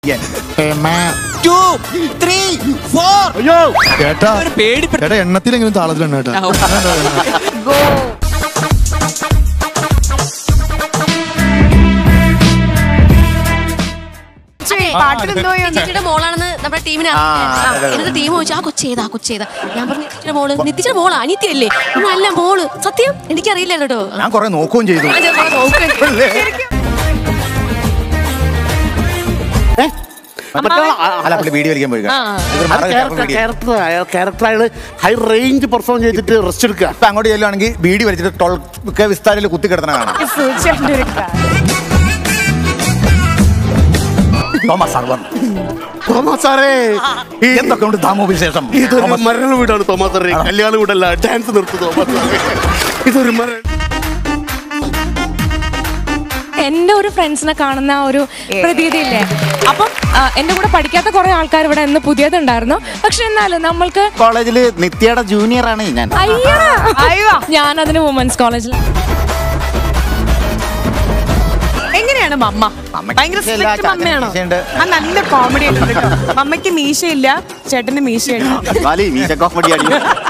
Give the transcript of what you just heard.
To three four അയ്യോ കേട്ടാ ഒരു പേടിപ്പെടുത്ത ചേട്ടാ എണ്ണത്തിലെങ്കിലും താളത്തിലാണ് കേട്ടാ പാട്ടിലെന്തോ നിത്യയുടെ മോളാണെന്ന് നമ്മുടെ ടീമിനെ എന്നിട്ട് ടീം ചോദിച്ചു ആ കൊച്ചേതാ കൊച്ചേതാ ഞാൻ പറഞ്ഞു നിത്യയുടെ മോള് നിത്യയുടെ മോളാ അനിത്യല്ലേ നല്ല മോള് സത്യം എനിക്കറിയില്ല കേട്ടോ ഞാൻ കൊറേ നോക്കുകയും ചെയ്തു ഞാൻ ചെറുപ്പം നോക്കുന്നുണ്ട്. അല്ല പുള്ളി വീഡിയോ വലിക്കാൻ പോയി ആ. ഇതൊരു മറ കിട്ടാൻ വേണ്ടി. ക്യാരക്ടർ ക്യാരക്ടർ അയാള് ഹൈ റേഞ്ച് പെർഫോം ചെയ്തിട്ട് റെസ്റ്റ് എടുക്കുക ഇപ്പൊ അങ്ങോട്ട് ചെല്ലുവാണെങ്കിൽ വീഡിയോ വലിച്ചിട്ട് ടൊൾക്കെ വിസ്താരിൽ കുത്തി കിടത്തണ കാണാം തീർച്ചയായിട്ടും ഒരു കാര്യം. തോമസ് സർവൻ തോമസ് സാറേ ഈ എന്തൊക്കെ ഉണ്ട് ദാമോ വിശേഷം ഇതൊരു തോമസ് മരണ വീടാണ് തോമസ് സാറേ കല്യാണ വീടല്ല ഡാൻസ് നിർത്തും തോമസ് സാറേ ഇതൊരു മരണ എന്റെ ഒരു ഫ്രണ്ട്സിനെ കാണുന്ന ആ ഒരു പ്രതീതിയില്ലേ അപ്പം ആ, എന്റെ കൂടെ പഠിക്കാത്ത കുറെ ആൾക്കാർ ഇവിടെ ഇന്ന് പുതിയതുണ്ടായിരുന്നു പക്ഷെ എന്നാലും നമ്മൾക്ക് കോളേജില് നിത്യയുടെ ജൂനിയർ ആണ് ഞാൻ അയ്യാ അയ്യോ ഞാൻ അതിന് വുമൻസ് കോളേജിൽ എങ്ങനെയാണ് മമ്മ മമ്മയ്ക്ക് ഭയങ്കര മീശയില്ല, സ്ട്രിക്റ്റ് ചാച്ചന് മമ്മയാണോ മീശയുണ്ട്. ആ നല്ല കോമഡി ഉണ്ട് കേട്ടോ മമ്മയ്ക്ക് മീശയില്ല ചേട്ടന് മീശയുണ്ട് മീശ കോമഡി അടി